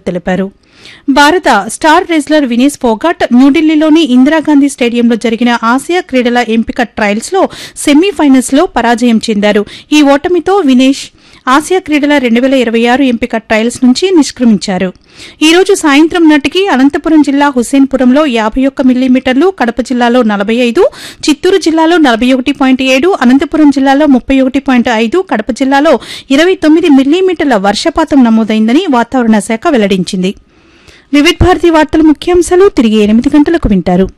తెలిపారు భారత star wrestler Vinesh Phogat న్యూఢిల్లీలోని ఇందిరాగాంధీ స్టేడియంలో జరిగిన ఆసియా క్రీడల ఎంపిక ట్రయల్స్ లో సెమీఫైనల్స్ లో పరాజయం చెందారు ఈ ఓటమితో వినేష్ ఆసియా క్రీడల రెండు వేల ఇరవై ఆరు ఎంపిక ట్రయల్స్ నుంచి నిష్క్రమించారు ఈ రోజు సాయంత్రం నాటికి అనంతపురం జిల్లా హుస్సేన్పురంలో యాభై ఒక్క మిల్లీమీటర్లు కడప జిల్లాలో నలభై ఐదు చిత్తూరు జిల్లాలో నలభై ఒకటి పాయింట్ ఏడు అనంతపురం జిల్లాలో ముప్పై ఒకటి పాయింట్ ఐదు కడప జిల్లాలో ఇరవై తొమ్మిది మిల్లీమీటర్ల వర్షపాతం నమోదైందని వాతావరణ శాఖ వెల్లడించింది వివిధ భారతి వార్తల ముఖ్యాంశాలు తిరిగి ఎనిమిది గంటలకు వింటారు